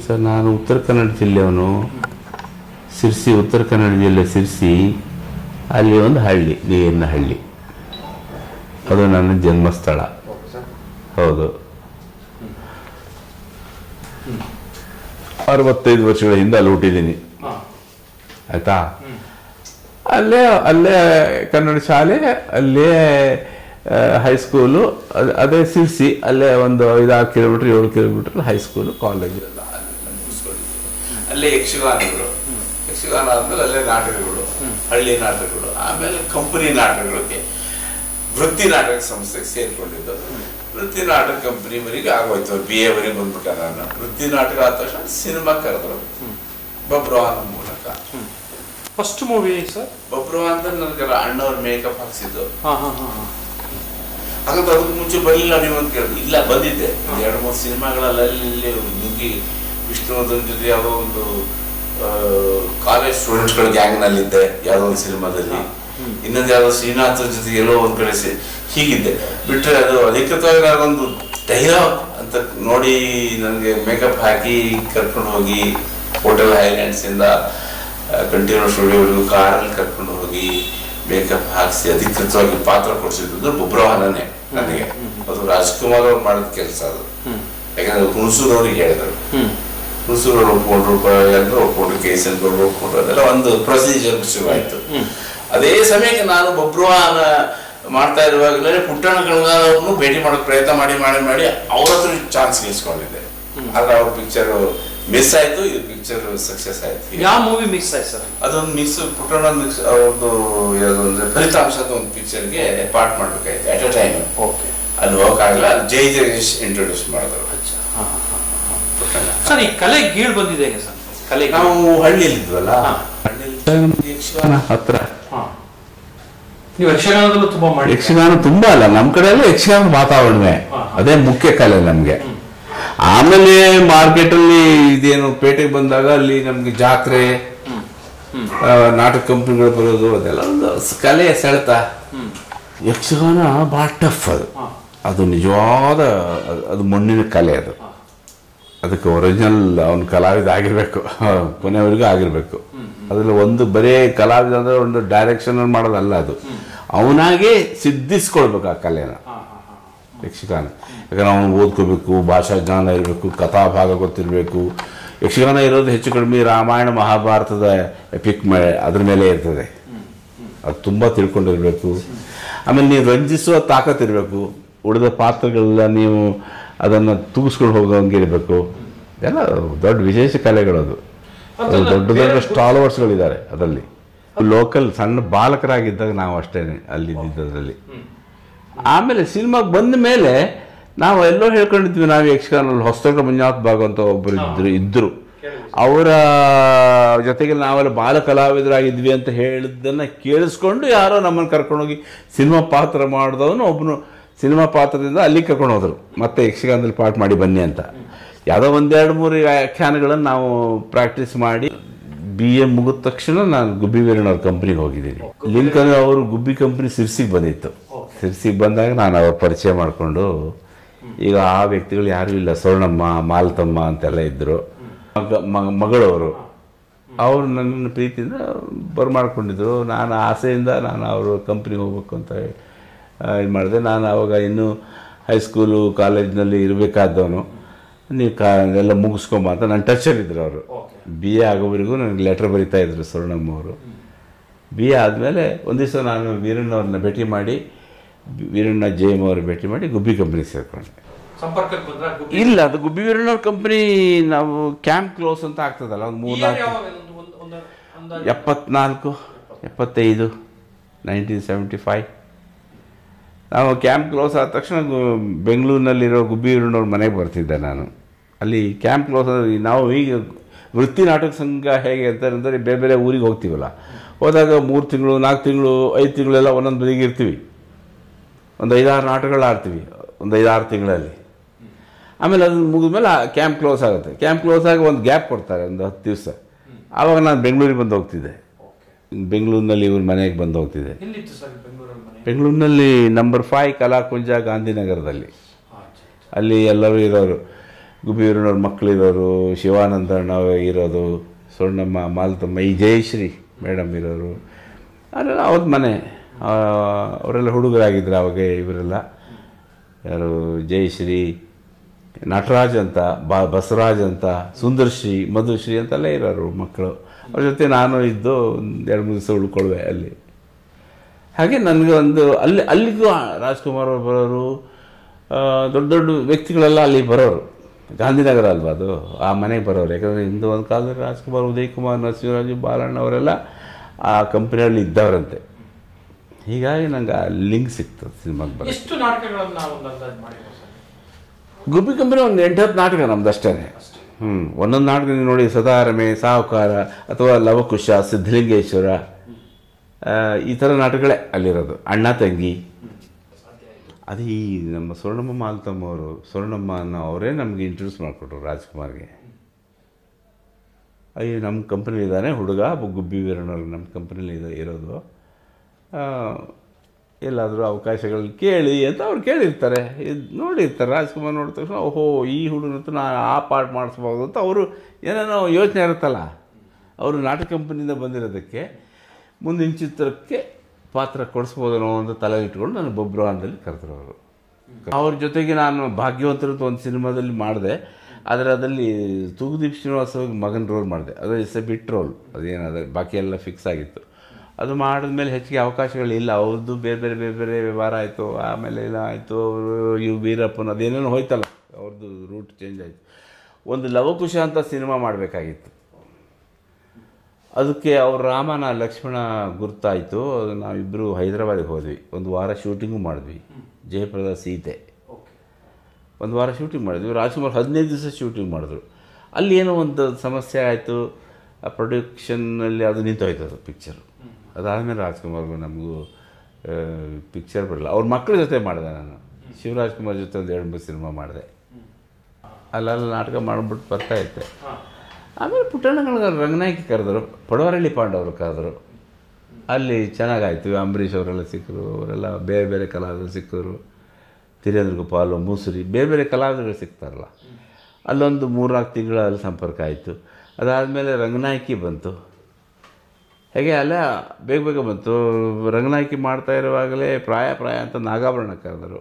Sir ನಾನು ಉತ್ತರ ಕನ್ನಡ ಜಿಲ್ಲೆಯವನು ಸಿರ್ಸಿ ಉತ್ತರ ಕನ್ನಡ ಜಿಲ್ಲೆ ಸಿರ್ಸಿ ಅಲ್ಲಿ ಒಂದು ಹಳ್ಳಿ ನೀರಿನ ಹಳ್ಳಿ ಅದು ನನ್ನ ಜನ್ಮಸ್ಥಳ ಓಕೆ ಸರ್ ಹೌದು ಅರವತ್ತೈದು ವರ್ಷಗಳ ಹಿಂದೆ ಅಲ್ಲಿ ಹುಟ್ಟಿದ್ದೀನಿ ಹಾಂ ಆಯ್ತಾ ಅಲ್ಲೇ ಅಲ್ಲೇ ಕನ್ನಡ ಶಾಲೆ ಅಲ್ಲೇ ಹೈಸ್ಕೂಲು ಅದೇ ಸಿರ್ಸಿ ಅಲ್ಲೇ ಒಂದು ಐದಾರು ಕಿಲೋಮೀಟರ್ ಏಳು ಕಿಲೋಮೀಟರ್ ಹೈಸ್ಕೂಲು ಕಾಲೇಜು ಎಲ್ಲ ಅಲ್ಲೇ ಮುಗಿಸ್ಕೊಂಡಿದ್ದೀನಿ. ಅಲ್ಲೇ ಯಕ್ಷಗಾನಗಳು ಯಕ್ಷಗಾನ ಆದ್ಮೇಲೆ ಅಲ್ಲೇ ನಾಟಕಗಳು ಹಳ್ಳಿ ನಾಟಕಗಳು ಆಮೇಲೆ ಕಂಪನಿ ನಾಟಕಗಳಿಗೆ ವೃತ್ತಿ ನಾಟಕ ಸಂಸ್ಥೆಗೆ ಸೇರ್ಕೊಂಡಿದ್ದು ವೃತ್ತಿ ನಾಟಕ ಕಂಪನಿವರೆಗೆ ಆಗೋಯ್ತು ಬಿ ಎವರೆಗೆ ಬಂದ್ಬಿಟ್ಟ ನಾನು ವೃತ್ತಿ ನಾಟಕ ಆದ ತಕ್ಷಣ ಸಿನಿಮಾ ಕರೆದ್ರು ಬಬ್ರವಾನ ಮೂಲಕ ಫಸ್ಟ್ ಮೂವಿ ಸರ್ ಬಬ್ರವ ಅಂತ ನನಗೆ ಅಣ್ಣವ್ರ ಮೇಕಪ್ ಹಾಕ್ಸಿದ್ದು ಹಾಂ ಹಾಂ ಹಾಂ ಹಾಂ ಹಾಗಾದ್ರೆ ಅದಕ್ಕೆ ಮುಂಚೆ ಬರಲಿಲ್ಲ ನೀವು ಅಂತ ಕೇಳಿದ್ರು ಇಲ್ಲ ಬಂದಿದ್ದೆ ಒಂದು ಎರಡು ಮೂರು ಸಿನಿಮಾಗಳಲ್ಲಿ ನುಗ್ಗಿ ವಿಷ್ಣುವರ್ಧನ್ ಜೊತೆ ಯಾವುದೋ ಒಂದು ಕಾಲೇಜ್ ಸ್ಟೂಡೆಂಟ್ಸ್ಗಳ ಗ್ಯಾಂಗ್ನಲ್ಲಿದ್ದೆ ಯಾವುದೋ ಒಂದು ಸಿನಿಮಾದಲ್ಲಿ ಇನ್ನೊಂದು ಯಾವುದೋ ಶ್ರೀನಾಥ್ ಜೊತೆ ಎಲ್ಲೋ ಒಂದು ಕಡೆ ಸೇ- ಹೀಗಿದ್ದೆ ಬಿಟ್ಟರೆ ಅದು ಅಧಿಕೃತವಾಗಿ ನಾನೊಂದು ಡೈಲಾಗ್ ಅಂತ ನೋಡಿ ನನಗೆ ಮೇಕಪ್ ಹಾಕಿ ಕರ್ಕೊಂಡು ಹೋಗಿ ಹೋಟೆಲ್ ಹೈಲ್ಯಾಂಡ್ಸಿಂದ ಕಂಟಿನ್ಯೂ ಸ್ಟುಡಿಯೋವರೆಗೂ ಕಾರಲ್ಲಿ ಕರ್ಕೊಂಡು ಹೋಗಿ ಮೇಕಪ್ ಹಾಕಿಸಿ ಅಧಿಕೃತವಾಗಿ ಪಾತ್ರ ಕೊಡಿಸಿದ್ದು ಬುಬ್ರವಾಹನನೇ ನನಗೆ ಅದು ರಾಜ್ಕುಮಾರ್ ಅವ್ರು ಮಾಡಿದ ಕೆಲಸ ಅದು ಯಾಕಂದ್ರೆ ಹುಣಸೂರವ್ರಿಗೆ ಹೇಳಿದರು ಹ್ಞೂ ಹುಣಸೂರವ್ರು ಒಪ್ಕೊಂಡ್ರು ಎಲ್ಲರೂ ಒಪ್ಕೊಂಡ್ರು ಕೇಸನ್ಗಳು ಒಪ್ಕೊಂಡ್ರು ಅದೆಲ್ಲ ಒಂದು ಪ್ರೊಸೀಜರ್ ಶುರುವಾಯಿತು ಅದೇ ಸಮಯಕ್ಕೆ ನಾನು ಬಬ್ರುವಾಹನ ಮಾಡ್ತಾ ಇರುವಾಗಲೇ ಪುಟ್ಟಣ ಕಣಗಾಲವ್ರನ್ನು ಭೇಟಿ ಮಾಡೋಕೆ ಪ್ರಯತ್ನ ಮಾಡಿ ಮಾಡಿ ಮಾಡಿ ಅವ್ರ ಹತ್ರ ಚಾನ್ಸ್ ಇಸ್ಕೊಂಡಿದ್ದೆ ಆದ್ರೆ ಅವ್ರ ಪಿಕ್ಚರ್ ಮಿಸ್ ಆಯ್ತು ಈ ಪಿಕ್ಚರ್ ಸಕ್ಸಸ್ ಆಯ್ತು ಯಾವ ಮೂವಿ ಮಿಕ್ಸ್ ಆಯ್ತು ಸರ್ ಅದೊಂದು ಮಿಕ್ಸ್ ಪುಟ್ಟಣ ಮಿಕ್ಸ್ ಅವ್ರದ್ದು ಯಾವ್ದು ಅಂದ್ರೆ ಫಲಿತಾಂಶದ ಒಂದು ಪಿಕ್ಚರ್ಗೆ ಪಾರ್ಟ್ ಮಾಡ್ಬೇಕಾಯ್ತು ಅಟ್ ಅ ಟೈಮ್ ಓಕೆ ಅಲ್ಲಿ ಹೋಗಕ್ಕಾಗಲ್ಲ ಅಲ್ಲಿ ಜೈ ಜಗದೀಶ್ ಇಂಟ್ರೊಡ್ಯೂಸ್ ಮಾಡಿದ್ರು ಹಾಂ ಹಾಂ ಹಾಂ ಸರ್ ಈ ಕಲೆ ಗೀಳ್ ಬಂದಿದೆ ಹೇಗೆ ಸರ್ ಕಲೆ ನಾವು ಹಳ್ಳಿಯಲ್ಲಿ ಇದ್ವಲ್ಲ ಹಾ. ಹಳ್ಳಿಯಲ್ಲಿ ಯಕ್ಷಗಾನ ಹತ್ರ ಹಾಂ ನೀವು ಯಕ್ಷಗಾನದಲ್ಲೂ ತುಂಬ ಮಾಡಿ ಯಕ್ಷಗಾನ ತುಂಬಾ ಅಲ್ಲ ನಮ್ಮ ಕಡೆ ಎಲ್ಲ ಯಕ್ಷಗಾನ ವಾತಾವರಣವೇ ಹಾ. ಅದೇ ಮುಖ್ಯ ಕಲೆ ನಮ್ಗೆ ಆಮೇಲೆ ಮಾರ್ಕೆಟ್ ಅಲ್ಲಿ ಇದೇನು ಪೇಟೆಗೆ ಬಂದಾಗ ಅಲ್ಲಿ ನಮ್ಗೆ ಜಾತ್ರೆ ಆ, ನಾಟಕ ಕಂಪನಿಗಳು ಬರೋದು ಅದೆಲ್ಲ ಒಂದು ಸ್- ಕಲೆಯ ಸೆಳೆತ ಯಕ್ಷಗಾನ ಬಹಳ ಟಫ್ ಅದು ಹಾಂ ಅದು ನಿಜವಾದ ಅದು- ಅದು ಮಣ್ಣಿನ ಕಲೆ ಅದು ಅದಕ್ಕೆ ಒರಿಜಿನಲ್ ಅವನು ಕಲಾವಿದ ಆಗಿರ್ಬೇಕು ಕೊನೆಯವರೆಗೂ ಆಗಿರ್ಬೇಕು ಅದ್ರಲ್ಲಿ ಒಂದು ಬರೇ ಕಲಾವಿದ ಅಂದ್ರೆ ಒಂದು ಡೈರೆಕ್ಷನ್ ಮಾಡೋದಲ್ಲ ಅದು ಅವನಾಗೆ ಸಿದ್ಧಿಸ್ಕೊಳ್ಬೇಕು ಆ ಕಲೆನ ಹಾಂ ಹಾಂ ಹಾಂ ಯಕ್ಷಗಾನ ಯಾಕಂದ್ರೆ ಅವನು ಓದ್ಕೋಬೇಕು ಭಾಷಾ ಜ್ಞಾನ ಇರಬೇಕು ಕಥಾಭಾಗ ಗೊತ್ತಿರಬೇಕು ಯಕ್ಷಗಾನ ಇರೋದು ಹೆಚ್ಚು ಕಡಿಮೆ ರಾಮಾಯಣ ಮಹಾಭಾರತದ ಎಪಿಕ್ ಮೇ ಅದ್ರ ಮೇಲೆ ಇರ್ತದೆ ಅದು ತುಂಬ ತಿಳ್ಕೊಂಡಿರ್ಬೇಕು ಆಮೇಲೆ ನೀವು ರಂಜಿಸುವ ತಾಕತ್ತಿರಬೇಕು ಉಳಿದ ಪಾತ್ರಗಳೆಲ್ಲ ನೀವು ಅದನ್ನು ತೂಗಿಸ್ಕೊಂಡು ಹೋಗೋಂಗೆ ಇರಬೇಕು ಎಲ್ಲ ದೊಡ್ಡ ವಿಶೇಷ ಕಲೆಗಳು ಅದು ಅದು ದೊಡ್ಡ ದೊಡ್ಡ ಸ್ಟಾಲವರ್ಸ್ಗಳಿದ್ದಾರೆ ಅದರಲ್ಲಿ ಲೋಕಲ್ ಸಣ್ಣ ಬಾಲಕರಾಗಿದ್ದಾಗ ನಾವು ಅಷ್ಟೇ ಅಲ್ಲಿದ್ದದ್ರಲ್ಲಿ ಆಮೇಲೆ ಸಿನಿಮಾಗೆ ಬಂದ ಮೇಲೆ ನಾವು ಎಲ್ಲೋ ಹೇಳ್ಕೊಂಡಿದ್ವಿ ನಾವು ಯಕ್ಷಗಾನಲ್ಲಿ ಹೊಸದೊಡ್ಡ ಮಂಜುನಾಥ್ ಭಾಗ ಅಂತ ಒಬ್ಬರು ಇದ್ರು ಇದ್ರು ಅವರ ಜೊತೆಗೆ ನಾವೆಲ್ಲ ಬಾಲ ಕಲಾವಿದರಾಗಿದ್ವಿ ಅಂತ ಹೇಳಿದ್ದನ್ನ ಕೇಳಿಸ್ಕೊಂಡು ಯಾರೋ ನಮ್ಮನ್ನು ಕರ್ಕೊಂಡೋಗಿ ಸಿನಿಮಾ ಪಾತ್ರ ಮಾಡಿದವನು ಒಬ್ಬನು ಸಿನಿಮಾ ಪಾತ್ರದಿಂದ ಅಲ್ಲಿ ಕರ್ಕೊಂಡು ಹೋದರು ಮತ್ತೆ ಯಕ್ಷಗಾನದಲ್ಲಿ ಪಾಠ ಮಾಡಿ ಬನ್ನಿ ಅಂತ ಯಾವುದೋ ಒಂದೆರಡು ಮೂರು ವ್ಯಾಖ್ಯಾನಗಳನ್ನು ನಾವು ಪ್ರಾಕ್ಟೀಸ್ ಮಾಡಿ ಬಿ ಎ ಮುಗಿದ ತಕ್ಷಣ ನಾನು ಗುಬ್ಬಿ ವೀರಣ್ಣವ್ರ ಕಂಪ್ನಿಗೆ ಹೋಗಿದ್ದೀನಿ ಲಿಂಕನ್ ಅವರು ಗುಬ್ಬಿ ಕಂಪ್ನಿ ಸಿರ್ಸಿಗೆ ಬಂದಿತ್ತು ಸಿರ್ಸಿಗೆ ಬಂದಾಗ ನಾನು ಅವ್ರ ಪರಿಚಯ ಮಾಡಿಕೊಂಡು ಈಗ ಆ ವ್ಯಕ್ತಿಗಳು ಯಾರೂ ಇಲ್ಲ ಸ್ವರ್ಣಮ್ಮ ಮಾಲತಮ್ಮ ಅಂತೆಲ್ಲ ಇದ್ದರು ಮಗ ಮ- ಮಗಳವರು ಅವರು ನನ್ನನ್ನು ಪ್ರೀತಿಯಿಂದ ಬರಮಾಡ್ಕೊಂಡಿದ್ರು ನಾನು ಆಸೆಯಿಂದ ನಾನು ಅವರು ಕಂಪ್ನಿಗೆ ಹೋಗ್ಬೇಕು ಅಂತ ಇದು ಮಾಡಿದೆ ನಾನು ಆವಾಗ ಇನ್ನೂ ಹೈಸ್ಕೂಲು ಕಾಲೇಜ್ನಲ್ಲಿ ಇರಬೇಕಾದವನು ನೀವು ಕಾ ಎಲ್ಲ ಮುಗಿಸ್ಕೊಂಬ ಅಂತ ನನ್ನ ಟಚಲ್ಲಿದ್ದರು ಅವರು ಬಿ ಎ ಆಗೋವರೆಗೂ ನನಗೆ ಲೆಟ್ರ್ ಬರಿತಾ ಇದ್ರು ಸ್ವರ್ಣಮ್ಮ ಅವರು ಬಿ ಎ ಆದಮೇಲೆ ಒಂದು ದಿವಸ ನಾನು ವೀರಣ್ಣವ್ರನ್ನ ಭೇಟಿ ಮಾಡಿ ವೀರಣ್ಣ ಜಯಮ್ ಅವ್ರ ಭೇಟಿ ಮಾಡಿ ಗುಬ್ಬಿ ಕಂಪ್ನಿಗೆ ಸೇರ್ಕೊಂಡೆ ಸಂಪರ್ಕಕ್ಕೆ ಬಂದ್ರೆ ಗುಬ್ಬಿ ಇಲ್ಲ ಅದು ಗುಬ್ಬಿ ವೀರಣ್ಣವ್ರ ಕಂಪ್ನಿ ನಾವು ಕ್ಯಾಂಪ್ ಕ್ಲೋಸ್ ಅಂತ ಆಗ್ತದಲ್ಲ ಒಂದು ಮೂರು year ನಾಲ್ಕು ಯಾವಾಗ ಒಂದು ಒಂದು ಒಂದು ಅಂದಾಜು ಎಪ್ಪತ್ನಾಲ್ಕು ಎಪ್ಪತ್ತೈದು ನೈನ್ಟೀನ್ ಸೆವೆಂಟಿ ಫೈವ್ ನಾವು ಕ್ಯಾಂಪ್ ಕ್ಲೋಸ್ ಆದ ತಕ್ಷಣ ಗು- ಬೆಂಗಳೂರಿನಲ್ಲಿರೋ ಗುಬ್ಬಿ ವೀರಣ್ಣವ್ರ ಮನೆಗೆ ಬರ್ತಿದ್ದೆ ನಾನು ಅಲ್ಲಿ ಕ್ಯಾಂಪ್ ಕ್ಲೋಸ್ ಆದ್ರೆ ನಾವು ಈಗ ವೃತ್ತಿ ನಾಟಕ ಸಂಘ ಹೇಗೆ ಅಂತ ಅಂದರೆ ಬೇರೆ ಬೇರೆ ಊರಿಗೆ ಹೋಗ್ತೀವಲ್ಲ ಹೋದಾಗ ಮೂರು ತಿಂಗಳು ನಾಲ್ಕು ತಿಂಗಳು ಐದು ತಿಂಗಳೆಲ್ಲ ಒಂದೊಂದು ಬದಿಗೆ ಇರ್ತೀವಿ ಒಂದು ಐದಾರು ನಾಟಕಗಳು ಆಡ್ತೀವಿ ಒಂದು ಐದಾರು ತಿಂಗಳಲ್ಲಿ ಆಮೇಲೆ ಅದನ್ನು ಮುಗಿದ್ಮೇಲೆ ಕ್ಯಾಂಪ್ ಕ್ಲೋಸ್ ಆಗುತ್ತೆ ಕ್ಯಾಂಪ್ ಕ್ಲೋಸ್ ಆಗಿ ಒಂದು ಗ್ಯಾಪ್ ಕೊಡ್ತಾರೆ ಒಂದು ಹತ್ತು ದಿವಸ ಆವಾಗ ನಾನು ಬೆಂಗಳೂರಿಗೆ ಬಂದು ಹೋಗ್ತಿದ್ದೆ ಬೆಂಗಳೂರಿನಲ್ಲಿ ಇವ್ರ ಮನೆಗೆ ಬಂದು ಹೋಗ್ತಿದ್ದೆ ಎಲ್ಲಿತ್ತು ಸರ್ ಬೆಂಗಳೂರಲ್ಲಿ ಮನೆ ಬೆಂಗಳೂರಿನಲ್ಲಿ ನಂಬರ್ ಫೈವ್ ಕಲಾಕುಂಜ ಗಾಂಧಿನಗರದಲ್ಲಿ ಹಾಂ ಅಲ್ಲಿ ಎಲ್ಲರೂ ಇರೋರು ಗುಬ್ಬಿಯೂರಿನವ್ರ ಮಕ್ಕಳಿರೋರು ಶಿವಾನಂದಣ್ಣ ಇರೋದು ಸ್ವರ್ಣಮ್ಮ ಮಾಲತಮ್ಮ ಈ ಜಯಶ್ರೀ ಮೇಡಮ್ ಇರೋರು ಅದೆಲ್ಲ ಅವ್ರ ಮನೆ ಆ, ಅವರೆಲ್ಲ ಹುಡುಗರಾಗಿದ್ರು ಅವಾಗ ಇವರೆಲ್ಲ ಯಾರು ಜಯಶ್ರೀ ನಟರಾಜ್ ಅಂತ ಬಾ ಬಸವರಾಜ್ ಅಂತ ಸುಂದರ್ಶ್ರೀ ಮಧುಶ್ರೀ ಅಂತೆಲ್ಲ ಇರೋರು ಮಕ್ಕಳು ಅವ್ರ ಜೊತೆ ನಾನು ಇದ್ದು ಒಂದು ಎರಡು ಮೂರು ದಿವಸ ಉಳ್ಕೊಳ್ವೆ ಅಲ್ಲಿ ಹಾಗೆ ನನಗೆ ಒಂದು ಅಲ್ಲಿ ಅಲ್ಲಿಗೂ ರಾಜ್ಕುಮಾರ್ ಅವ್ರು ಬರೋರು ಆ, ದೊಡ್ಡ ದೊಡ್ಡ ವ್ಯಕ್ತಿಗಳೆಲ್ಲ ಅಲ್ಲಿ ಬರೋರು ಗಾಂಧಿನಗರ ಅಲ್ವಾ ಅದು ಆ ಮನೆಗೆ ಬರೋರು ಯಾಕಂದರೆ ಹಿಂದೆ ಒಂದು ಕಾಲದಲ್ಲಿ ರಾಜ್ಕುಮಾರ್ ಉದಯ್ ಕುಮಾರ್ ನರಸಿಂಹರಾಜು ಬಾಲಣ್ಣ ಅವರೆಲ್ಲ ಆ ಕಂಪ್ನಿಯಲ್ಲಿ ಇದ್ದವರಂತೆ ಹೀಗಾಗಿ ನಂಗೆ ಆ ಲಿಂಕ್ ಸಿಗ್ತದೆ ಸಿನಿಮಾಗೆ ಬರೋದು ಎಷ್ಟು ನಾಟಕಗಳನ್ನ ಒಂದು ಅಂದಾಜು ಮಾಡಿದ್ರು ಸರ್ ಗುಬ್ಬಿ ಕಂಪನಿ ಒಂದು ಎಂಟತ್ತು ನಾಟಕ ನಮ್ದು ಅಷ್ಟೇ ಹ್ಞೂ ಒಂದೊಂದು ನಾಟಕ ನೀವು ನೋಡಿ ಸದಾರಮೆ ಸಾಹುಕಾರ ಅಥವಾ ಲವಕುಶ ಸಿದ್ಧಲಿಂಗೇಶ್ವರ ಆ, ಈ ಥರ ನಾಟಕಗಳೇ ಅಲ್ಲಿರೋದು ಅಣ್ಣ ತಂಗಿ ಅದು ಈ ನಮ್ಮ ಸ್ವರ್ಣಮ್ಮ ಮಾಲ್ತಮ್ಮ ಅವರು ಸ್ವರ್ಣಮ್ಮ ಅನ್ನೋ ಅವರೇ ನಮಗೆ ಇಂಟ್ರೊಡ್ಯೂಸ್ ಮಾಡಿಕೊಟ್ರು ರಾಜ್ಕುಮಾರ್ಗೆ ಅಯ್ಯೋ ನಮ್ಮ ಕಂಪ್ನಿ ಇದ್ದಾನೆ ಹುಡುಗ ಗುಬ್ಬಿ ವೀರಣ್ಣವ್ರು ನಮ್ಮ ಕಂಪ್ನಿಲಿ ಇದೆ ಇರೋದು ಆ, ಎಲ್ಲಾದರೂ ಅವಕಾಶಗಳು ಕೇಳಿ ಅಂತ ಅವ್ರು ಕೇಳಿರ್ತಾರೆ ಇದು ನೋಡಿರ್ತಾರೆ ರಾಜ್ಕುಮಾರ್ ನೋಡಿದ ತಕ್ಷಣ ಓಹೋ ಈ ಹುಡುಗನ ಹತ್ರ ನಾನು ಆ ಪಾರ್ಟ್ ಮಾಡಿಸ್ಬೋದು ಅಂತ ಅವರು ಏನೇನೋ ಯೋಚನೆ ಇರುತ್ತಲ್ಲ ಅವರು ನಾಟಕ ಕಂಪನಿಯಿಂದ ಬಂದಿರೋದಕ್ಕೆ ಮುಂದಿನ ಚಿತ್ರಕ್ಕೆ ಪಾತ್ರ ಕೊಡಿಸ್ಬೋದೇನೋ ಅಂತ ತಲೆ ಇಟ್ಕೊಂಡು ನಾನು ಬೊಬ್ರವಾನದಲ್ಲಿ ಕರೆದ್ರು ಅವರು ಅವ್ರ ಜೊತೆಗೆ ನಾನು ಭಾಗ್ಯವಂತರದ್ದು ಒಂದು ಸಿನಿಮಾದಲ್ಲಿ ಮಾಡಿದೆ ಆದರೆ ಅದರಲ್ಲಿ ತೂಗುದೀಪ್ ಶ್ರೀನಿವಾಸ ಮಗನ ರೋಲ್ ಮಾಡಿದೆ ಅದು ಇಸ್ ಎ ಬಿಟ್ ರೋಲ್ ಅದೇನದ ಬಾಕಿ ಎಲ್ಲ ಫಿಕ್ಸ್ ಆಗಿತ್ತು ಅದು ಮಾಡಿದ್ಮೇಲೆ ಹೆಚ್ಚಿಗೆ ಅವಕಾಶಗಳಿಲ್ಲ ಅವ್ರದ್ದು ಬೇರೆ ಬೇರೆ ಬೇರೆ ಬೇರೆ ವ್ಯವಹಾರ ಆಯಿತು ಆಮೇಲೆ ಎಲ್ಲ ಆಯಿತು ಅವರು ಇವು ವೀರಪ್ಪನ ಅದೇನೇನೋ ಹೋಯ್ತಲ್ಲ ಅವ್ರದ್ದು ರೂಟ್ ಚೇಂಜ್ ಆಯಿತು ಒಂದು ಲವಕುಶ ಅಂತ ಸಿನಿಮಾ ಮಾಡಬೇಕಾಗಿತ್ತು ಅದಕ್ಕೆ ಅವ್ರ ರಾಮನ ಲಕ್ಷ್ಮಣ ಗುರ್ತಾಯಿತು ನಾವಿಬ್ಬರು ಹೈದರಾಬಾದಿಗೆ ಹೋದ್ವಿ ಒಂದು ವಾರ ಶೂಟಿಂಗು ಮಾಡಿದ್ವಿ ಜಯಪ್ರದ ಸೀತೆ ಓಕೆ ಒಂದು ವಾರ ಶೂಟಿಂಗ್ ಮಾಡಿದ್ವಿ ರಾಜ್ಕುಮಾರ್ ಹದಿನೈದು ದಿವಸ ಶೂಟಿಂಗ್ ಮಾಡಿದ್ರು ಅಲ್ಲಿ ಏನೋ ಒಂದು ಸಮಸ್ಯೆ ಆಯಿತು ಆ ಪ್ರೊಡಕ್ಷನ್ನಲ್ಲಿ ಅದು ನಿಂತೋಯ್ತು ಅದು ಪಿಕ್ಚರು ಅದಾದಮೇಲೆ ರಾಜ್ಕುಮಾರ್ಗೂ ನಮಗೂ ಪಿಕ್ಚರ್ ಬರಲ್ಲ ಅವ್ರ ಮಕ್ಕಳ ಜೊತೆ ಮಾಡಿದೆ ನಾನು ಶಿವರಾಜ್ ಕುಮಾರ್ ಜೊತೆ ಒಂದು ಎರಡು ಮೂರು ಸಿನಿಮಾ ಮಾಡಿದೆ ಅಲ್ಲೆಲ್ಲ ನಾಟಕ ಮಾಡಿಬಿಟ್ಟು ಬರ್ತಾ ಇದ್ದೆ ಹಾಂ ಆಮೇಲೆ ಪುಟ್ಟಣ್ಣಗಳ ರಂಗನಾಯಕಿ ಕರೆದರು ಪಡವರಳ್ಳಿ ಪಾಂಡವರು ಕರೆದರು ಅಲ್ಲಿ ಚೆನ್ನಾಗಾಯ್ತು ಅಂಬರೀಷ್ ಅವರೆಲ್ಲ ಸಿಕ್ಕರು ಅವರೆಲ್ಲ ಬೇರೆ ಬೇರೆ ಕಲಾವಿದರು ಸಿಕ್ಕರು ತಿರೇಂದ್ರ ಗೋಪಾಲು ಮೂಸುರಿ ಬೇರೆ ಬೇರೆ ಕಲಾವಿದರುಗಳು ಸಿಗ್ತಾರಲ್ಲ ಅಲ್ಲೊಂದು ಮೂರ್ನಾಲ್ಕು ತಿಂಗಳ ಅಲ್ಲಿ ಸಂಪರ್ಕ ಆಯಿತು ಅದಾದಮೇಲೆ ರಂಗನಾಯಕಿ ಬಂತು ಹೇಗೆ ಅಲ್ಲ ಬೇಗ ಬೇಗ ಬಂತು ರಂಗನಾಯಕಿ ಮಾಡ್ತಾ ಇರುವಾಗಲೇ ಪ್ರಾಯ ಪ್ರಾಯ ಅಂತ ನಾಗಾಭರಣ ಕರೆದರು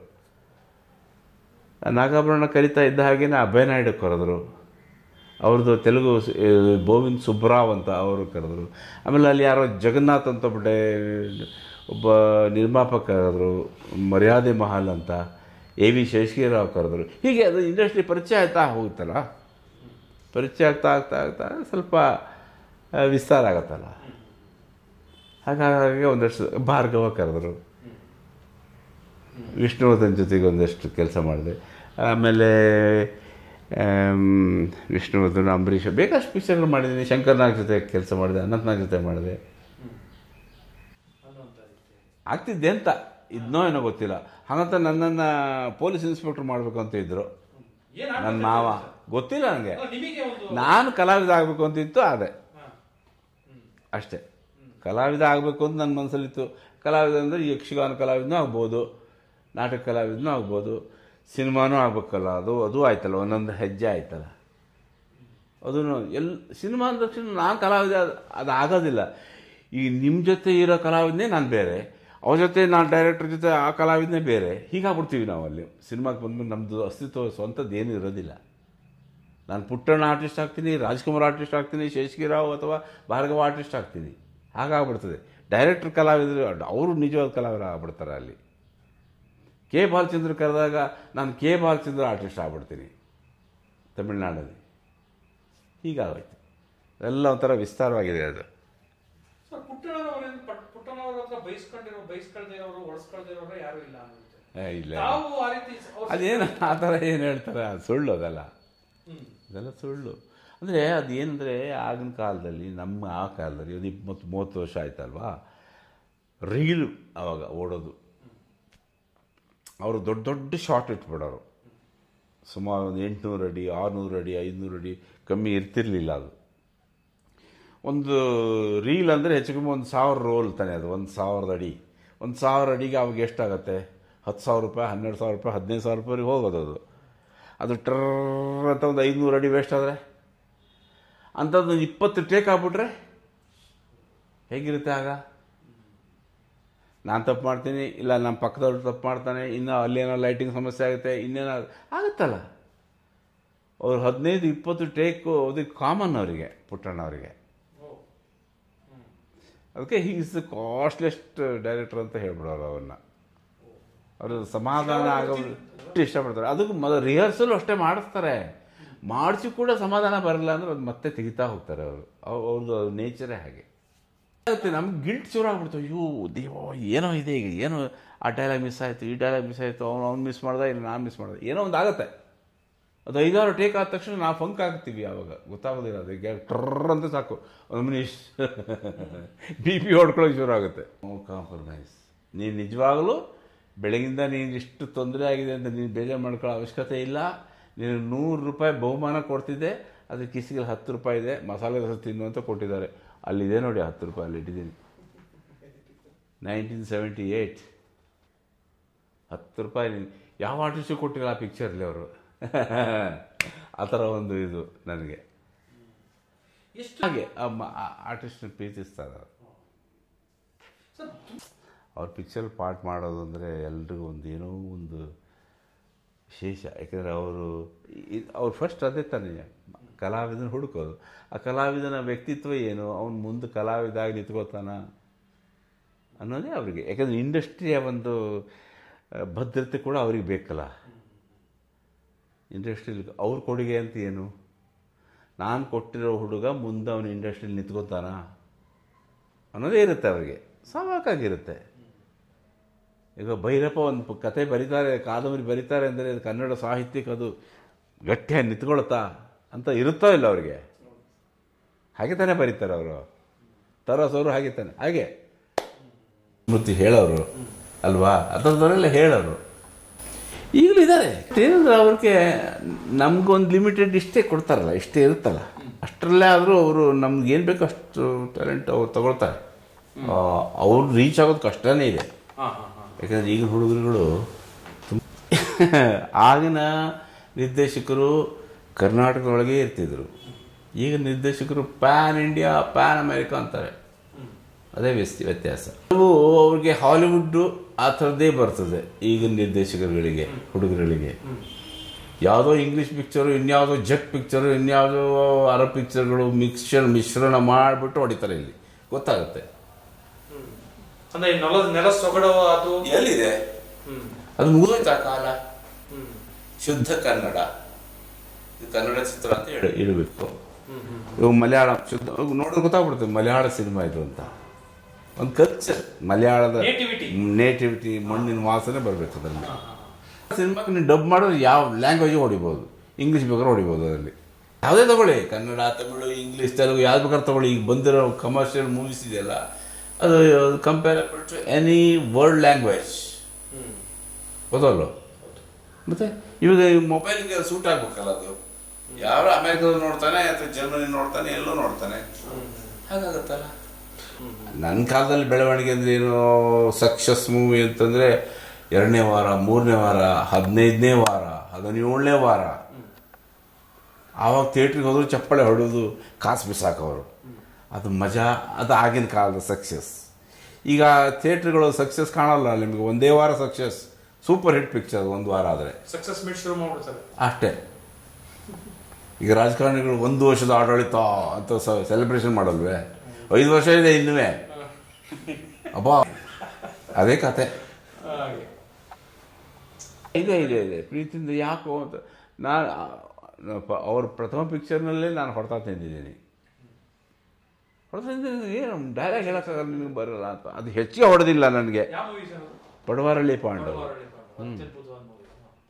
ಆ ನಾಗಾಭರಣ ಕರಿತಾ ಇದ್ದ ಹಾಗೇನೆ ಅಭಯ ನಾಯ್ಡು ಕರೆದ್ರು ಅವ್ರದ್ದು ತೆಲುಗು ಸ- ಏ, ಗೋವಿಂದ್ ಸುಬ್ರಾವ್ ಅಂತ ಅವರು ಕರೆದ್ರು ಆಮೇಲೆ ಅಲ್ಲಿ ಯಾರೋ ಜಗನ್ನಾಥ್ ಅಂತ ಒಬ್ಬಡೆ ಒಬ್ಬ ನಿರ್ಮಾಪಕ ಕರೆದ್ರು ಮರ್ಯಾದೆ ಮಹಲ್ ಅಂತ ಎ ವಿ ಶೇಷಗಿರಿರಾವ್ ಕರೆದ್ರು ಹೀಗೆ ಅದು ಇಂಡಸ್ಟ್ರಿ ಪರಿಚಯ ಆಗ್ತಾ ಹೋಗುತ್ತಲ್ಲ ಪರಿಚಯ ಆಗ್ತಾ ಆಗ್ತಾ ಆಗ್ತಾ ಸ್ವಲ್ಪ ಆ, ವಿಸ್ತಾರ ಆಗತ್ತಲ್ಲ ಹಾಗಾಗಿ ಒಂದಷ್ಟು ಭಾರ್ಗವ ಕರೆದ್ರು ವಿಷ್ಣುವರ್ಧನ್ ಜೊತೆಗೆ ಒಂದಷ್ಟು ಕೆಲಸ ಮಾಡಿದೆ ಆಮೇಲೆ ಆಮ್, ವಿಷ್ಣುವರ್ಧನ್ ಅಂಬರೀಷ್ ಬೇಕಷ್ಟು ಪಿಕ್ಚರ್ಗಳು ಮಾಡಿದ್ದೀನಿ ಶಂಕರ್ನಾಗ್ ಜೊತೆ ಕೆಲಸ ಮಾಡಿದೆ ಅನಂತ್ನಾಗ್ ಜೊತೆ ಮಾಡಿದೆ ಅನ್ನೋಂಥ ರೀತಿ ಆಗ್ತಿದ್ದೆ ಅಂತ ಇದನ್ನೋ ಏನೋ ಗೊತ್ತಿಲ್ಲ ಹಾಗಂತ ನನ್ನನ್ನು ಪೊಲೀಸ್ ಇನ್ಸ್ಪೆಕ್ಟರ್ ಮಾಡಬೇಕು ಅಂತ ಇದ್ದರು ಏನು ನನ್ನ ಮಾವ ಗೊತ್ತಿಲ್ಲ ನನಗೆ ನಿಮಗೆ ಒಂದು ನಾನು ಕಲಾವಿದ ಆಗಬೇಕು ಅಂತಿತ್ತು ಅದೇ ಹಾಂ ಅಷ್ಟೇ ಕಲಾವಿದ ಆಗಬೇಕು ಅಂತ ನನ್ನ ಮನಸ್ಸಲ್ಲಿತ್ತು ಕಲಾವಿದ ಅಂದರೆ ಯಕ್ಷಗಾನ ಕಲಾವಿದನೂ ಆಗ್ಬೋದು ನಾಟಕ ಕಲಾವಿದನೂ ಆಗ್ಬೋದು ಸಿನಿಮಾನೂ ಆಗ್ಬೇಕಲ್ಲ ಅದು ಅದು ಆಯ್ತಲ್ಲ ಒಂದೊಂದು ಹೆಜ್ಜೆ ಆಯ್ತಲ್ಲ ಅದನ್ನು ಎಲ್ ಸಿನಿಮಾ ಅಂದ ತಕ್ಷಣ ನಾನು ಕಲಾವಿದ ಅದು ಆಗೋದಿಲ್ಲ ಈಗ ನಿಮ್ಮ ಜೊತೆ ಇರೋ ಕಲಾವಿದನೇ ನಾನು ಬೇರೆ ಅವ್ರ ಜೊತೆ ನಾನು ಡೈರೆಕ್ಟರ್ ಜೊತೆ ಆ ಕಲಾವಿದನೇ ಬೇರೆ ಹೀಗಾಗ್ಬಿಡ್ತೀವಿ ನಾವು ಅಲ್ಲಿ ಸಿನಿಮಾಗೆ ಬಂದ್ಮೇಲೆ ನಮ್ಮದು ಅಸ್ತಿತ್ವ ಸ್ವಂತದ್ದು ಏನೂ ಇರೋದಿಲ್ಲ ನಾನು ಪುಟ್ಟಣ್ಣ ಆರ್ಟಿಸ್ಟ್ ಆಗ್ತೀನಿ ರಾಜ್ಕುಮಾರ್ ಆರ್ಟಿಸ್ಟ್ ಆಗ್ತೀನಿ ಶೇಷಗಿರಾವ್ ಅಥವಾ ಭಾರ್ಗವ ಆರ್ಟಿಸ್ಟ್ ಆಗ್ತೀನಿ ಹಾಗಾಗ್ಬಿಡ್ತದೆ ಡೈರೆಕ್ಟರ್ ಕಲಾವಿದರು ಅವರು ನಿಜವಾದ ಕಲಾವಿದರು ಆಗ್ಬಿಡ್ತಾರೆ ಅಲ್ಲಿ ಕೆ ಬಾಲಚಂದ್ರ ಕರೆದಾಗ ನಾನು ಕೆ ಬಾಲಚಂದ್ರ ಆರ್ಟಿಸ್ಟ್ ಆಗ್ಬಿಡ್ತೀನಿ ತಮಿಳ್ನಾಡಲ್ಲಿ ಹೀಗಾಗೋಯ್ತು ಎಲ್ಲ ಒಂಥರ ವಿಸ್ತಾರವಾಗಿದೆ ಅದು ಸರ್ ಪುಟ್ಟಣ್ಣನವರೇನು ಪುಟ್ಟಣ್ಣವ್ರ ಹತ್ರ ಬೈಸ್ಕೊಂಡಿರೋ ಬೈಸ್ಕೊಳ್ದಿರೋರು ಒಳಸ್ಕೊಳ್ದಿರೋರು ಯಾರು ಇಲ್ಲ ಅನ್ನುತ್ತೆ ಏ, ಇಲ್ಲ ತಾವು ಆ ರೀತಿ ಅವ್ರ- ಅದೇನು ಆ ಥರ ಏನು ಹೇಳ್ತಾರೆ ಅದು ಸುಳ್ಳು ಅದೆಲ್ಲ ಹ್ಮ್. ಇದೆಲ್ಲ ಸುಳ್ಳು ಅಂದರೆ ಅದೇನಂದರೆ ಆಗಿನ ಕಾಲದಲ್ಲಿ ನಮ್ಮ ಆ ಕಾಲದಲ್ಲಿ ಒಂದು ಇಪ್ಪತ್ತು ಮೂವತ್ತು ವರ್ಷ ಆಯ್ತಲ್ವಾ ರೀಲ್ ಆವಾಗ ಓಡೋದು ಅವರು ದೊಡ್ಡ ದೊಡ್ಡ ಶಾರ್ಟ್ ಇಟ್ಬಿಡೋರು ಸುಮಾರು ಒಂದು ಎಂಟುನೂರು ಅಡಿ ಆರುನೂರು ಅಡಿ ಐದುನೂರು ಅಡಿ ಕಮ್ಮಿ ಇರ್ತಿರ್ಲಿಲ್ಲ ಅದು ಒಂದು ರೀಲ್ ಅಂದರೆ ಹೆಚ್ಚು ಕಮ್ಮಿ ಒಂದು ಸಾವಿರ ರೋಲ್ ತಾನೆ ಅದು ಒಂದು ಸಾವಿರದ ಅಡಿ ಒಂದು ಸಾವಿರ ಅಡಿಗೆ ಅವಾಗ ಎಷ್ಟಾಗತ್ತೆ ಹತ್ತು ಸಾವಿರ ರೂಪಾಯಿ ಹನ್ನೆರಡು ಸಾವಿರ ರೂಪಾಯಿ ಹದಿನೈದು ಸಾವಿರ ರೂಪಾಯಿಗೆ ಹೋಗೋದು ಅದು ಅದು ಟ್ರರ್ ಅಂತ ಒಂದು ಐದುನೂರು ಅಡಿ ವೇಸ್ಟ್ ಆದರೆ ಅಂಥದ್ದು ಇಪ್ಪತ್ತು ಟೇಕ್ ಆಗ್ಬಿಟ್ರೆ ಹೇಗಿರುತ್ತೆ ಆಗ ನಾನು ತಪ್ಪು ಮಾಡ್ತೀನಿ ಇಲ್ಲ ನಮ್ಮ ಪಕ್ಕದವ್ರು ತಪ್ಪು ಮಾಡ್ತಾನೆ ಇನ್ನು ಅಲ್ಲೇನೋ ಲೈಟಿಂಗ್ ಸಮಸ್ಯೆ ಆಗುತ್ತೆ ಇನ್ನೇನೋ ಆಗುತ್ತಲ್ಲ ಅವ್ರು ಹದಿನೈದು ಇಪ್ಪತ್ತು ಟೇಕು ಅದು ಕಾಮನ್ ಅವರಿಗೆ ಪುಟ್ಟಣ್ಣ ಅವರಿಗೆ ಅದಕ್ಕೆ he is the costliest director ಅಂತ ಹೇಳ್ಬಿಡೋರು ಅವನ್ನ ಅವರು ಸಮಾಧಾನ ಆಗೋಷ್ಟು ಇಷ್ಟಪಡ್ತಾರೆ ಅದಕ್ಕೆ ಮೊದಲು ರಿಹರ್ಸಲ್ ಅಷ್ಟೇ ಮಾಡಿಸ್ತಾರೆ ಮಾಡಿಸಿ ಕೂಡ ಸಮಾಧಾನ ಬರಲ್ಲ ಅಂದ್ರೆ ಅದು ಮತ್ತೆ ತೆಗಿತಾ ಹೋಗ್ತಾರೆ ಅವರು ಅವ್ರದ್ದು ನೇಚರೇ ಹಾಗೆ ಆಗುತ್ತೆ ನಮ್ಗೆ ಗಿಲ್ಟ್ ಶುರು ಆಗ್ಬಿಡ್ತು ಅಯ್ಯೋ ದೇವ ಏನೋ ಇದೆ ಈಗ ಏನೋ ಆ ಡೈಲಾಗ್ ಮಿಸ್ ಆಯಿತು ಈ ಡೈಲಾಗ್ ಮಿಸ್ ಆಯಿತು ಅವ್ನು ಅವ್ನು ಮಿಸ್ ಮಾಡ್ದ ಇಲ್ಲ ನಾನು ಮಿಸ್ ಮಾಡ್ದೆ ಏನೋ ಒಂದು ಆಗುತ್ತೆ ಅದು ಐದಾರು ಟೇಕ್ ಆದ ತಕ್ಷಣ ನಾವು ಫಂಕ್ ಆಗ್ತೀವಿ ಆವಾಗ ಗೊತ್ತಾಗೋದಿಲ್ಲ ಅದಕ್ಕೆ ಟ್ರರ್ ಅಂತ ಸಾಕು ಒಂದು ಮಿನಿಷ್ ಬಿ ಪಿ ಹೊಡ್ಕೊಳ್ಳೋಕೆ ಶುರು ಆಗುತ್ತೆ ನೋ ಕಾಂಪ್ರಮೈಸ್ ನೀನು ನಿಜವಾಗಲೂ ಬೆಳಗಿಂದ ನೀನು ಇಷ್ಟು ತೊಂದರೆ ಆಗಿದೆ ಅಂತ ನೀನು ಬೇಜಾರು ಮಾಡ್ಕೊಳ್ಳೋ ಅವಶ್ಯಕತೆ ಇಲ್ಲ ನೀನು ನೂರು ರೂಪಾಯಿ ಬಹುಮಾನ ಕೊಡ್ತಿದ್ದೆ ಅದು ಕಿಸಿಗೆ ಹತ್ತು ರೂಪಾಯಿ ಇದೆ ಮಸಾಲೆ ದೋಸೆ ತಿನ್ನು ಅಂತ ಕೊಟ್ಟಿದ್ದಾರೆ ಅಲ್ಲಿದೆ ನೋಡಿ ಹತ್ತು ರೂಪಾಯಿ ಅಲ್ಲಿ ಇಟ್ಟಿದ್ದೀನಿ ನೈನ್ಟೀನ್ ಸೆವೆಂಟಿ ಏಯ್ಟ್ ಹತ್ತು ರೂಪಾಯಿ ನೀನು ಯಾವ ಆರ್ಟಿಸ್ಟು ಕೊಟ್ಟಿಲ್ಲ ಆ ಪಿಕ್ಚರ್ಲಿ ಅವರು ಆ ಥರ ಒಂದು ಇದು ನನಗೆ ಎಷ್ಟು ಹಾಗೆ ಆರ್ಟಿಸ್ಟ್ನ ಪ್ರೀತಿಸ್ತಾರೆ ಅವ್ರು. ಸರ್ ಅವ್ರ ಪಿಕ್ಚರ್ ಪಾರ್ಟ್ ಮಾಡೋದು ಅಂದರೆ ಎಲ್ರಿಗೂ ಒಂದು ಏನೋ ಒಂದು ವಿಶೇಷ ಯಾಕೆಂದರೆ ಅವರು ಅವ್ರು ಫಸ್ಟ್ ಅದೇ ತಾನೇ ಕಲಾವಿದನ ಹುಡುಕೋದು ಆ ಕಲಾವಿದನ ವ್ಯಕ್ತಿತ್ವ ಏನು ಅವ್ನು ಮುಂದೆ ಕಲಾವಿದಾಗಿ ನಿಂತ್ಕೋತಾನ ಅನ್ನೋದೇ ಅವರಿಗೆ ಯಾಕಂದರೆ ಇಂಡಸ್ಟ್ರಿಯ ಒಂದು ಆ, ಭದ್ರತೆ ಕೂಡ ಅವ್ರಿಗೆ ಬೇಕಲ್ಲ ಇಂಡಸ್ಟ್ರಿಲಿ ಅವ್ರ ಕೊಡುಗೆ ಅಂತ ಏನು ನಾನು ಕೊಟ್ಟಿರೋ ಹುಡುಗ ಮುಂದೆ ಅವನು ಇಂಡಸ್ಟ್ರಿಲಿ ನಿಂತ್ಕೋತಾನ ಅನ್ನೋದೇ ಇರುತ್ತೆ ಅವರಿಗೆ ಸಾಕಾಗಿರುತ್ತೆ ಈಗ ಭೈರಪ್ಪ ಒಂದು ಪ- ಕತೆ ಬರೀತಾರೆ ಕಾದಂಬರಿ ಬರೀತಾರೆ ಅಂದರೆ ಅದು ಕನ್ನಡ ಸಾಹಿತ್ಯಕ್ಕೆ ಅದು ಗಟ್ಟಿಯಾಗಿ ನಿಂತ್ಕೊಳ್ತಾ ಅಂತ ಇರುತ್ತೋ ಇಲ್ಲ ಅವರಿಗೆ ಹಾಗೆ ತಾನೇ ಬರೀತಾರೆ ಅವರು ತರಸ್ ಅವರು ಹಾಗೆ ತಾನೆ ಹಾಗೆ ಸ್ಮೃತಿ ಹೇಳೋರು ಅಲ್ವಾ ಅದರದವರೆಲ್ಲ ಹೇಳೋರು ಈಗಲೂ ಇದ್ದಾರೆ ಏನಂದ್ರೆ ಅವ್ರಿಗೆ ನಮ್ಗೊಂದು ಲಿಮಿಟೆಡ್ ಇಷ್ಟೇ ಕೊಡ್ತಾರಲ್ಲ ಇಷ್ಟೇ ಇರುತ್ತಲ್ಲ ಅಷ್ಟರಲ್ಲೇ ಆದರೂ ಅವರು ನಮ್ಗೆ ಏನು ಬೇಕೋ ಅಷ್ಟು ಟ್ಯಾಲೆಂಟ್ ಅವ್ರು ತಗೊಳ್ತಾರೆ ಅವ್ರು ರೀಚ್ ಆಗೋದು ಕಷ್ಟನೇ ಇದೆ ಹಾ ಹಾ ಹಾ ಯಾಕಂದರೆ ಈಗಿನ ಹುಡುಗರುಗಳು ತುಂಬ ಆಗಿನ ನಿರ್ದೇಶಕರು ಕರ್ನಾಟಕದೊಳಗೆ ಇರ್ತಿದ್ರು ಈಗ ನಿರ್ದೇಶಕರು ಪ್ಯಾನ್ ಇಂಡಿಯಾ ಪ್ಯಾನ್ ಅಮೆರಿಕಾ ಅಂತಾರೆ ಅದೇ ವ್ಯಸ್ತಿ ವ್ಯತ್ಯಾಸ ನಾವು ಅವ್ರಿಗೆ ಹಾಲಿವುಡ್ ಆ ಥರದ್ದೇ ಬರ್ತದೆ ಈಗಿನ ನಿರ್ದೇಶಕರುಗಳಿಗೆ ಹುಡುಗರುಗಳಿಗೆ ಯಾವುದೋ ಇಂಗ್ಲೀಷ್ ಪಿಕ್ಚರು ಇನ್ಯಾವುದೋ ಜಟ್ ಪಿಕ್ಚರು ಇನ್ಯಾವುದೋ ಅರಬ್ ಪಿಕ್ಚರ್ಗಳು ಮಿಕ್ಸ್ಚರ್ ಮಿಶ್ರಣ ಮಾಡಿಬಿಟ್ಟು ಹೊಡಿತಾರೆ ಇಲ್ಲಿ ಗೊತ್ತಾಗುತ್ತೆ ಅಂದ್ರೆ ಈ ನೆಲ ನೆಲ ಸೊಗಡು ಅದು ಎಲ್ಲಿದೆ ಹ್ಮ್ ಅದು ಮುಗಿದೋಯ್ತಾ ಕಾಲ ಹ್ಮ್ ಶುದ್ಧ ಕನ್ನಡ ಇದು ಕನ್ನಡ ಚಿತ್ರ ಅಂತ ಹೇಳಿ ಇಡಬೇಕು ಹ್ಮ್ ಹ್ಮ್ ಇವಾಗ ಮಲಯಾಳ ಶುದ್ಧ ಇವಾಗ ನೋಡಿದ್ರೆ ಗೊತ್ತಾಗ್ಬಿಡುತ್ತೆ ಮಲಯಾಳ ಸಿನಿಮಾ ಇದು ಅಂತ ಒಂದು ಕಲ್ಚರ್ ಮಲಯಾಳದ Nativity. ನೇಟಿವಿಟಿ ಮಣ್ಣಿನ ವಾಸನೆ ಬರಬೇಕು ಅದರಲ್ಲಿ ಸಿನಿಮಾಕ್ಕೆ ನೀವು ಡಬ್ ಮಾಡಿದ್ರೆ ಯಾವ ಲ್ಯಾಂಗ್ವೇಜ್ ಹೊಡಿಬೋದು ಇಂಗ್ಲೀಷ್ ಬೇಕಾದ್ರೆ ಹೊಡಿಬೋದು ಅದರಲ್ಲಿ ಯಾವುದೇ ತಗೊಳ್ಳಿ ಕನ್ನಡ ತಮಿಳು ಇಂಗ್ಲೀಷ್ ತೆಲುಗು ಯಾವ್ದು ಬೇಕಾದ್ರೆ ತಗೊಳ್ಳಿ ಈಗ ಬಂದಿರೋ ಕಮರ್ಷಿಯಲ್ ಮೂವೀಸ್ ಇದೆಯಲ್ಲ ಅದು comparable to any world language hmm ಗೊತ್ತಲ್ಲ ಮತ್ತೆ ಇವಾಗ ಮೊಬೈಲ್ಗೆ ಸೂಟ್ ಆಗ್ಬೇಕಲ್ಲ ಅದು ಯಾರು ಅಮೆರಿಕದಲ್ಲಿ ನೋಡ್ತಾನೆ ಅಥವಾ ಜರ್ಮನಿ ನೋಡ್ತಾನೆ ಎಲ್ಲೋ ನೋಡ್ತಾನೆ ಹಾಗಾಗತ್ತಲ್ಲ ನನ್ನ ಕಾಲದಲ್ಲಿ ಬೆಳವಣಿಗೆ ಅಂದ್ರೆ ಏನು ಸಕ್ಸಸ್ ಮೂವಿ ಅಂತಂದ್ರೆ ಎರಡನೇ ವಾರ ಮೂರನೇ ವಾರ ಹದಿನೈದನೇ ವಾರ ಹದಿನೇಳನೇ ವಾರ ಆವಾಗ ಥಿಯೇಟ್ರಿಗೆ ಹೋದ್ರು ಚಪ್ಪಳೆ ಹೊಡೋದು ಕಾಸು ಬಿಸಾಕೋರು ಅದು ಮಜಾ ಅದು ಆಗಿನ ಕಾಲದ ಸಕ್ಸಸ್ ಈಗ ಥಿಯೇಟ್ರ್ಗಳು ಸಕ್ಸಸ್ ಕಾಣಲ್ಲ ನಿಮಗೆ ಒಂದೇ ವಾರ ಸಕ್ಸಸ್ ಸೂಪರ್ ಹಿಟ್ ಪಿಕ್ಚರ್ ಒಂದು ವಾರ ಆದರೆ ಸಕ್ಸಸ್ ಮೀಟ್ ಶುರು ಮಾಡ್ಬಿಡ್ತಾರೆ ಅಷ್ಟೇ ಈಗ ರಾಜಕಾರಣಿಗಳು ಒಂದು ವರ್ಷದ ಆಡಳಿತ ಅಂತ ಸೆಲೆಬ್ರೇಷನ್ ಮಾಡಲ್ವೇ ಐದು ವರ್ಷ ಇದೆ ಇನ್ನುವೇ ಅಬ್ಬಾ ಅದೇ ಕತೆ ಹಾಗೆ ಇದೆ ಇದೆ ಇದೆ ಪ್ರೀತಿಯಿಂದ ಯಾಕೋ ಅಂತ ನಾನು ಅವ್ರ ಪ್ರಥಮ ಪಿಕ್ಚರ್ನಲ್ಲೇ ನಾನು ಹೊಡೆತ ತಿಂದಿದ್ದೀನಿ ಹೊಡೆತ ತಿಂದಿದ್ದೀನಿ ಏನು ಡೈಲಾಗ್ ಹೇಳೋಕ್ಕಾಗಲ್ಲ ನಿನಗೆ ಬರಲ್ಲ ಅಂತ ಅದು ಹೆಚ್ಚಿಗೆ ಹೊಡೆದಿಲ್ಲ ನನಗೆ ಯಾವ ಮೂವೀಸ್ ಅನ್ನೋದು ಪಡವಾರಳ್ಳಿ ಪಾಂಡವ ಅತ್ಯದ್ಭುತವಾದ ಮೂವಿ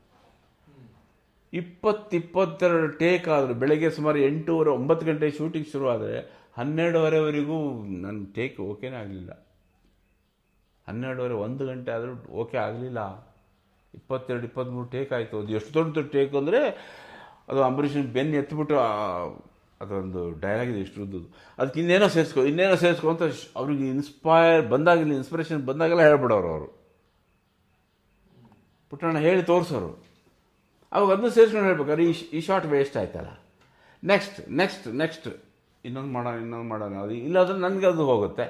ಇಪ್ಪತ್ತು ಇಪ್ಪತ್ತೆರಡು ಟೇಕ್ ಆದರು ಬೆಳಗ್ಗೆ ಸುಮಾರು ಎಂಟೂವರೆ ಒಂಬತ್ತು ಗಂಟೆ ಶೂಟಿಂಗ್ ಶುರು ಆದರೆ ಹನ್ನೆರಡುವರೆವರೆಗೂ ನನ್ನ ಟೇಕ್ ಓಕೆನೇ ಆಗಲಿಲ್ಲ ಹನ್ನೆರಡುವರೆ ಒಂದು ಗಂಟೆ ಆದರೂ ಓಕೆ ಆಗಲಿಲ್ಲ ಇಪ್ಪತ್ತೆರಡು ಇಪ್ಪತ್ತ್ಮೂರು ಟೇಕ್ ಆಯಿತು ಅದು ಎಷ್ಟು ದೊಡ್ಡ ದೊಡ್ಡ ಟೇಕ್ ಅಂದರೆ ಅದು ಅಂಬರೀಷನ್ ಬೆನ್ನು ಎತ್ಬಿಟ್ಟು ಆ- ಅದೊಂದು ಡೈಲಾಗ್ ಇದೆ ಇಷ್ಟು ಉದ್ದದ್ದು ಅದಕ್ಕೆ ಇನ್ನೇನೋ ಸೇರಿಸ್ಕೊ ಇನ್ನೇನೋ ಸೇರಿಸ್ಕೊ ಅಂತ ಶ್- ಅವ್ರಿಗೆ ಇನ್ಸ್ಪೈರ್ ಬಂದಾಗಲಿ ಇನ್ಸ್ಪಿರೇಷನ್ ಬಂದಾಗೆಲ್ಲ ಹೇಳ್ಬಿಡೋರು ಅವರು ಪುಟ್ಟಣ್ಣ ಹೇಳಿ ತೋರಿಸೋರು ಅವಾಗ ಅದನ್ನು ಸೇರಿಸ್ಕೊಂಡು ಹೇಳ್ಬೇಕಾದ್ರೆ ಈ ಈ ಶಾರ್ಟ್ ವೇಸ್ಟ್ ಆಯ್ತಲ್ಲ ನೆಕ್ಸ್ಟ್ ನೆಕ್ಸ್ಟ್ ನೆಕ್ಸ್ಟ್ ಇನ್ನೊಂದು ಮಾಡೋಣ ಇನ್ನೊಂದು ಮಾಡೋಣ ಅದು ಇಲ್ಲಾಂದ್ರೆ ನನಗೆ ಅದು ಹೋಗುತ್ತೆ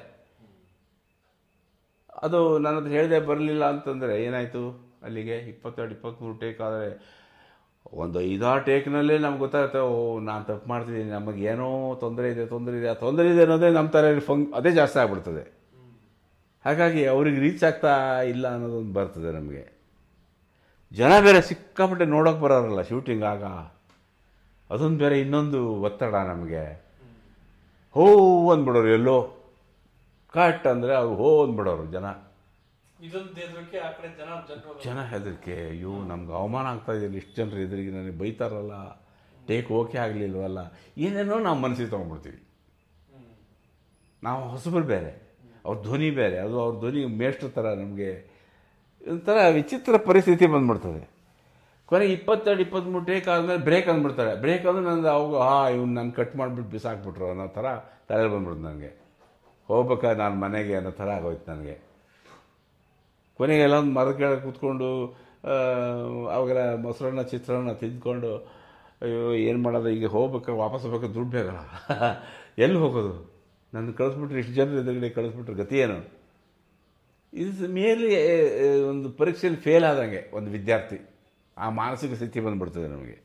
ಅದು ನನ್ನ ಹತ್ರ ಹೇಳಿದೆ ಬರಲಿಲ್ಲ ಅಂತಂದರೆ ಏನಾಯಿತು ಅಲ್ಲಿಗೆ ಇಪ್ಪತ್ತೆರಡು ಇಪ್ಪತ್ತ್ಮೂರು ಟೇಕ್ ಆದರೆ ಒಂದು ಐದಾರು ಟೇಕ್ನಲ್ಲೇ ನಮ್ಗೆ ಗೊತ್ತಾಗುತ್ತೆ ಓ ನಾನು ತಪ್ಪು ಮಾಡ್ತಿದ್ದೀನಿ ನಮಗೆ ಏನೋ ತೊಂದರೆ ಇದೆ ತೊಂದರೆ ಇದೆ ಆ ತೊಂದರೆ ಇದೆ ಅನ್ನೋದೇ ನಮ್ಮ ಥರ ಫಂಕ್ ಅದೇ ಜಾಸ್ತಿ ಆಗ್ಬಿಡ್ತದೆ ಹಾಗಾಗಿ ಅವ್ರಿಗೆ ರೀಚ್ ಆಗ್ತಾ ಇಲ್ಲ ಅನ್ನೋದೊಂದು ಬರ್ತದೆ ನಮಗೆ ಜನ ಬೇರೆ ಸಿಕ್ಕಾಪಟ್ಟೆ ನೋಡೋಕೆ ಬರೋರಲ್ಲ ಶೂಟಿಂಗ್ ಆಗ ಅದೊಂದು ಬೇರೆ ಇನ್ನೊಂದು ಒತ್ತಡ ನಮಗೆ ಹೋ ಅಂದ್ಬಿಡೋರು ಎಲ್ಲೋ ಕಟ್ ಅಂದರೆ ಅವ್ರು ಹೋ ಅಂದ್ಬಿಡೋರು ಜನ ಇದೊಂದು ಎದುರಕ್ಕೆ ಆ ಕಡೆ ಜನ ಜನರು ಜನ ಹೆದರಿಕೆ ಅಯ್ಯೋ ನಮ್ಗೆ ಅವಮಾನ ಆಗ್ತಾ ಇದೆಯಲ್ಲ ಇಷ್ಟು ಜನರು ಎದುರಿಗೆ ನನಗೆ ಬೈತಾರಲ್ಲ ಟೇಕ್ ಓಕೆ ಆಗಲಿಲ್ವಲ್ಲ ಏನೇನೋ ನಾವು ಮನಸ್ಸಿಗೆ ತೊಗೊಂಡ್ಬಿಡ್ತೀವಿ ನಾವು ಹೊಸಬರು ಬೇರೆ ಅವ್ರ ಧ್ವನಿ ಬೇರೆ ಅದು ಅವ್ರ ಧ್ವನಿ ಮೇಷ್ಟ್ರ ಥರ ನಮಗೆ ಒಂಥರ ವಿಚಿತ್ರ ಪರಿಸ್ಥಿತಿ ಬಂದ್ಬಿಡ್ತದೆ ಕೊನೆಗೆ ಇಪ್ಪತ್ತೆರಡು ಇಪ್ಪತ್ತ್ಮೂರು ಟೇಕ್ ಆದಮೇಲೆ ಬ್ರೇಕ್ ಅಂದ್ಬಿಡ್ತಾರೆ ಬ್ರೇಕ್ ಅಂದ್ರೆ ನಂದು ಅವಾಗ ಹಾ ಇವ್ನು ನಾನು ಕಟ್ ಮಾಡಿಬಿಟ್ಟು ಬಿಸಾಕ್ಬಿಟ್ರು ಅನ್ನೋ ಥರ ತಲೆ ಬಂದ್ಬಿಡ್ತು ನನಗೆ ಹೋಗ್ಬೇಕಾದ್ರೆ ನಾನು ಮನೆಗೆ ಅನ್ನೋ ಥರ ಆಗೋಯ್ತು ನನಗೆ ಕೊನೆಗೆ ಎಲ್ಲ ಒಂದು ಮರದ ಕೆಳಗೆ ಕೂತ್ಕೊಂಡು ಆ, ಅವಾಗೆಲ್ಲ ಮೊಸರನ್ನ ಚಿತ್ರಾನ್ನ ತಿಂದ್ಕೊಂಡು ಅಯ್ಯೋ ಏನು ಮಾಡೋದು ಈಗ ಹೋಗ್ಬೇಕು ವಾಪಸ್ ಹೋಗ್ಬೇಕು ದುಡ್ಡು ಬೇಕಲ್ಲ ಎಲ್ಲಿ ಹೋಗೋದು ನನ್ನ ಕಳಿಸ್ಬಿಟ್ರೆ ಇಷ್ಟು ಜನರ ಎದುರುಗಡೆ ಕಳಿಸ್ಬಿಟ್ರೆ ಗತಿ ಏನು ಇದು ಮೇಲೆ ಒಂದು ಪರೀಕ್ಷೆಯಲ್ಲಿ ಫೇಲ್ ಆದಂಗೆ ಒಂದು ವಿದ್ಯಾರ್ಥಿ ಆ ಮಾನಸಿಕ ಸ್ಥಿತಿ ಬಂದ್ಬಿಡ್ತದೆ ನಮಗೆ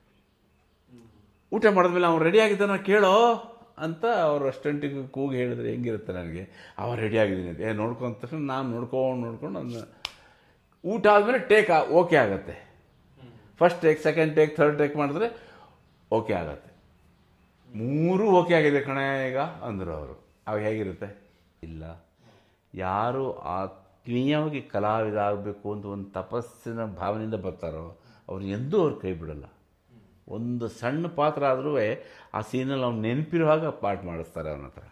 ಊಟ ಮಾಡಿದ್ಮೇಲೆ ಅವ್ನು ರೆಡಿ ಆಗಿದ್ದಾನ ಕೇಳೋ ಅಂತ ಅವ್ರ ಅಸ್ಟೆಂಟಿಗೆ ಕೂಗಿ ಹೇಳಿದ್ರೆ ಹೆಂಗಿರುತ್ತೆ ನನಗೆ ಅವ ರೆಡಿ ಆಗಿದ್ದೀನಿ ಅಂತ ಏ ನೋಡ್ಕೊಂಡ ತಕ್ಷಣ ನಾನು ನೋಡ್ಕೊಂಡು ನೋಡ್ಕೊಂಡು ನನ್ನ ಊಟ ಆದಮೇಲೆ ಟೇಕ್ ಓಕೆ ಆಗುತ್ತೆ first take second take third take ಮಾಡಿದ್ರೆ ಓಕೆ ಆಗತ್ತೆ ಮೂರು ಓಕೆ ಆಗಿದೆ ಕಣೆ ಈಗ ಅಂದರು ಅವರು ಅವಾಗ ಹೇಗಿರುತ್ತೆ ಇಲ್ಲ ಯಾರು ಆತ್ಮೀಯವಾಗಿ ಕಲಾವಿದ ಆಗಬೇಕು ಅಂತ ಒಂದು ತಪಸ್ಸಿನ ಭಾವನೆಯಿಂದ ಬರ್ತಾರೋ ಅವ್ರು ಎಂದೂ ಅವ್ರು ಕೈ ಬಿಡಲ್ಲ ಒಂದು ಸಣ್ಣ ಪಾತ್ರ ಆದರೂ ಆ ಸೀನಲ್ಲಿ ಅವ್ನು ನೆನಪಿರೋ ಹಾಗೆ ಪಾಠ ಮಾಡಿಸ್ತಾರೆ ಅವನ ಹತ್ರ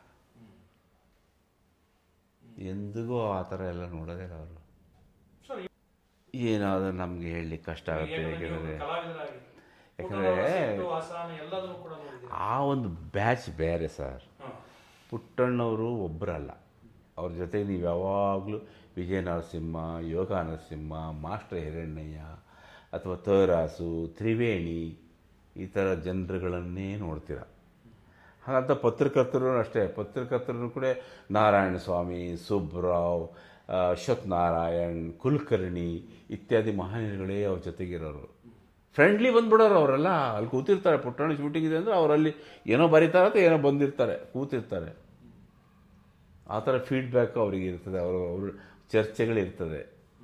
ಎಂದಿಗೂ ಆ ಥರ ಎಲ್ಲ ನೋಡೋದೇ ಇಲ್ಲ ಅವರು ಸರ್ ಏನಾದರೂ ನಮಗೆ ಹೇಳಲಿಕ್ಕೆ ಕಷ್ಟ ಆಗುತ್ತೆ ಯಾಕೆಂದರೆ ಕಲಾವಿದರಾಗಿ ಯಾಕಂದ್ರೆ- ಸಿಟ್ಟು, ಅಸಹನೆ ಎಲ್ಲದನ್ನು ಕೂಡ ನೋಡಿದ್ದೀರಿ ಆ ಒಂದು ಬ್ಯಾಚ್ ಬೇರೆ ಸರ್ ಹಾ. ಪುಟ್ಟಣ್ಣವರು ಒಬ್ಬರಲ್ಲ ಅವ್ರ ಜೊತೆಗೆ ನೀವು ಯಾವಾಗಲೂ ವಿಜಯ ನರಸಿಂಹ ಯೋಗ ನರಸಿಂಹ ಮಾಸ್ಟರ್ ಹಿರಣ್ಣಯ್ಯ ಅಥವಾ ತರಾಸು ತ್ರಿವೇಣಿ ಈ ಥರ ಜನರುಗಳನ್ನೇ ನೋಡ್ತೀರ ಹಾಗಂತ ಪತ್ರಕರ್ತರು ಅಷ್ಟೇ ಪತ್ರಕರ್ತರು ಕೂಡ ನಾರಾಯಣ ಸ್ವಾಮಿ ಸುಬ್ರಾವ್ ಆ, ಅಶ್ವಥ್ ನಾರಾಯಣ್ ಕುಲಕರ್ಣಿ ಇತ್ಯಾದಿ ಮಹಾನೀಯರುಗಳೇ ಅವ್ರ ಜೊತೆಗಿರೋರು ಫ್ರೆಂಡ್ಲಿ ಬಂದ್ಬಿಡೋರು ಅವರೆಲ್ಲ ಅಲ್ಲಿ ಕೂತಿರ್ತಾರೆ ಪುಟ್ಟಣ ಶೂಟಿಂಗ್ ಇದೆ ಅಂದರೆ ಅವರಲ್ಲಿ ಏನೋ ಬರೀತಾರೆ ಅಥವಾ ಏನೋ ಬಂದಿರ್ತಾರೆ ಕೂತಿರ್ತಾರೆ ಆ ಥರ ಫೀಡ್ಬ್ಯಾಕ್ ಅವರಿಗೆ ಇರ್ತದೆ ಅವರು ಅವ್ರ ಚರ್ಚೆಗಳಿರ್ತದೆ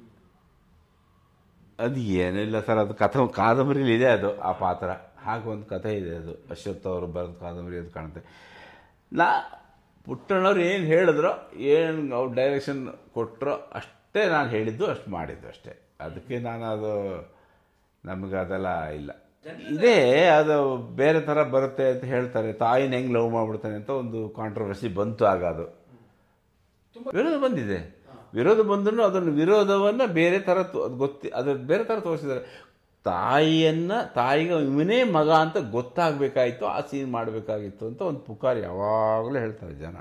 ಅದು ಏನಿಲ್ಲ ಸರ್ ಅದು ಕಥ ಕಾದಂಬರಿಲಿ ಇದೆ ಅದು ಆ ಪಾತ್ರ ಹಾಗೆ ಒಂದು ಕಥೆ ಇದೆ ಅದು ಅಶ್ವಥ್ ಅವರು ಬರೆದ ಕಾದಂಬರಿ ಅದು ಕಾಣುತ್ತೆ ನಾ ಪುಟ್ಟಣ್ಣವ್ರು ಏನು ಹೇಳಿದ್ರೋ ಏನು ಅವ್ರು ಡೈರೆಕ್ಷನ್ ಕೊಟ್ಟರೋ ಅಷ್ಟೇ ನಾನು ಹೇಳಿದ್ದು ಅಷ್ಟು ಮಾಡಿದ್ದು ಅಷ್ಟೇ ಅದಕ್ಕೆ ನಾನು ಅದು ನಮಗೆ ಅದೆಲ್ಲ ಇಲ್ಲ ಇದೇ ಅದು ಬೇರೆ ಥರ ಬರುತ್ತೆ ಅಂತ ಹೇಳ್ತಾರೆ ತಾಯಿನ ಹೆಂಗೆ ಲವ್ ಮಾಡ್ಬಿಡ್ತಾನೆ ಅಂತ ಒಂದು ಕಾಂಟ್ರವರ್ಸಿ ಬಂತು ಆಗ ಅದು ವಿರೋಧ ಬಂದಿದೆ ವಿರೋಧ ಬಂದರೂ ಅದನ್ನು ವಿರೋಧವನ್ನು ಬೇರೆ ಥರ ತೋ- ಅದು ಗೊತ್ತಿ ಅದು ಬೇರೆ ಥರ ತೋರಿಸಿದ್ದಾರೆ ತಾಯಿಯನ್ನು ತಾಯಿಗೆ ಇವನೇ ಮಗ ಅಂತ ಗೊತ್ತಾಗಬೇಕಾಯಿತು ಆ ಸೀನ್ ಮಾಡಬೇಕಾಗಿತ್ತು ಅಂತ ಒಂದು ಪುಕಾರ್ ಯಾವಾಗಲೂ ಹೇಳ್ತಾರೆ ಜನ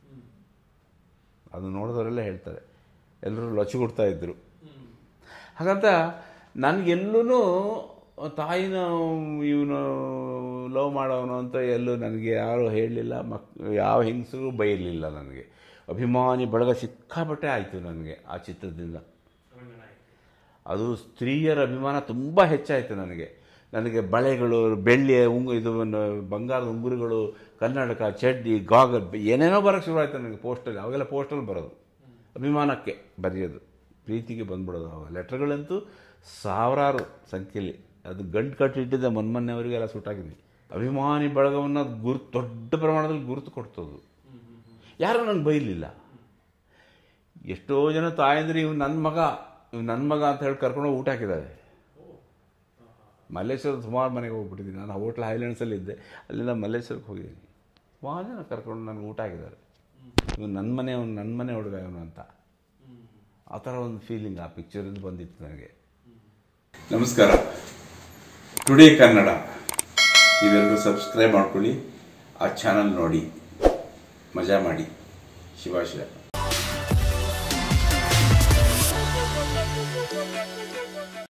ಅದು ನೋಡಿದವರೆಲ್ಲ ಹೇಳ್ತಾರೆ ಎಲ್ಲರೂ ಲೊಚ್ಚಗುಡ್ತಾ ಇದ್ದರು ಹಾಗಂತ ನನಗೆಲ್ಲೂ ತಾಯಿನ ಇವನು ಲವ್ ಮಾಡೋನು ಅಂತ ಎಲ್ಲೂ ನನಗೆ ಯಾರೂ ಹೇಳಲಿಲ್ಲ ಮಕ್ ಯಾವ ಹೆಂಗಸರು ಬೈಯಲಿಲ್ಲ ನನಗೆ ಅಭಿಮಾನಿ ಬಳಗ ಸಿಕ್ಕಾಪಟ್ಟೆ ಆಯಿತು ನನಗೆ ಆ ಚಿತ್ರದಿಂದ ರಂಗನಾಯಕ ಅದು ಸ್ತ್ರೀಯರ ಅಭಿಮಾನ ತುಂಬ ಹೆಚ್ಚಾಯಿತು ನನಗೆ ನನಗೆ ಬಳೆಗಳು ಬೆಳ್ಳಿಯ ಉಂಗು ಇದು ಒಂದು ಬಂಗಾರದ ಉಂಗುರುಗಳು ಕನ್ನಡಕ ಚಡ್ಡಿ ಗಾಗಲ್ ಏನೇನೋ ಬರೋಕ್ಕೆ ಶುರುವಾಯಿತು ನನಗೆ ಪೋಸ್ಟಲ್ಲಿ ಅವಾಗೆಲ್ಲ ಪೋಸ್ಟಲ್ಲಿ ಬರೋದು ಅಭಿಮಾನಕ್ಕೆ ಬರೆಯೋದು ಪ್ರೀತಿಗೆ ಬಂದ್ಬಿಡೋದು ಅವಾಗ ಲೆಟ್ರ್ಗಳಂತೂ ಸಾವಿರಾರು ಸಂಖ್ಯೆಯಲ್ಲಿ ಅದು ಗಂಟು ಕಟ್ಟಿಟ್ಟಿದ್ದೆ ಮೊನ್ಮೊನ್ನೆವರಿಗೆಲ್ಲ ಸುಟ್ಟಾಕಿದ್ವಿ ಅಭಿಮಾನಿ ಬಳಗವನ್ನು ಗುರುತು ದೊಡ್ಡ ಪ್ರಮಾಣದಲ್ಲಿ ಗುರುತು ಕೊಡ್ತದು ಯಾರೂ ನನಗೆ ಬೈಲಿಲ್ಲ ಎಷ್ಟೋ ಜನ ತಾಯಂದ್ರೆ ಇವ್ ನನ್ನ ಮಗ ಇವ್ ನನ್ನ ಮಗ ಅಂತ ಹೇಳಿ ಕರ್ಕೊಂಡು ಹೋಗಿ ಊಟ ಹಾಕಿದ್ದಾರೆ ಮಲ್ಲೇಶ್ವರದ ಸುಮಾರು ಮನೆಗೆ ಹೋಗ್ಬಿಟ್ಟಿದ್ದೀನಿ ನಾನು ಹೋಟ್ಲ್ ಹೈಲ್ಯಾಂಡ್ಸಲ್ಲಿ ಇದ್ದೆ ಅಲ್ಲಿಂದ ಮಲ್ಲೇಶ್ವರಕ್ಕೆ ಹೋಗಿದ್ದೀನಿ ಸುಮಾರು ಜನ ಕರ್ಕೊಂಡು ನನಗೆ ಊಟ ಹಾಕಿದ್ದಾರೆ ಇವ್ ನನ್ನ ಮನೆ ಅವನು ನನ್ನ ಮನೆ ಹುಡುಗ ಇವನು ಅಂತ ಆ ಥರ ಒಂದು ಫೀಲಿಂಗ್ ಆ ಪಿಕ್ಚರಿಂದ ಬಂದಿತ್ತು ನನಗೆ ನಮಸ್ಕಾರ ಟುಡೇ ಕನ್ನಡ ನೀವೆಲ್ಲರೂ ಸಬ್ಸ್ಕ್ರೈಬ್ ಮಾಡ್ಕೊಳ್ಳಿ ಆ ಚಾನಲ್ ನೋಡಿ ಮಜಾ ಮಾಡಿ ಶಿವಾಶಯ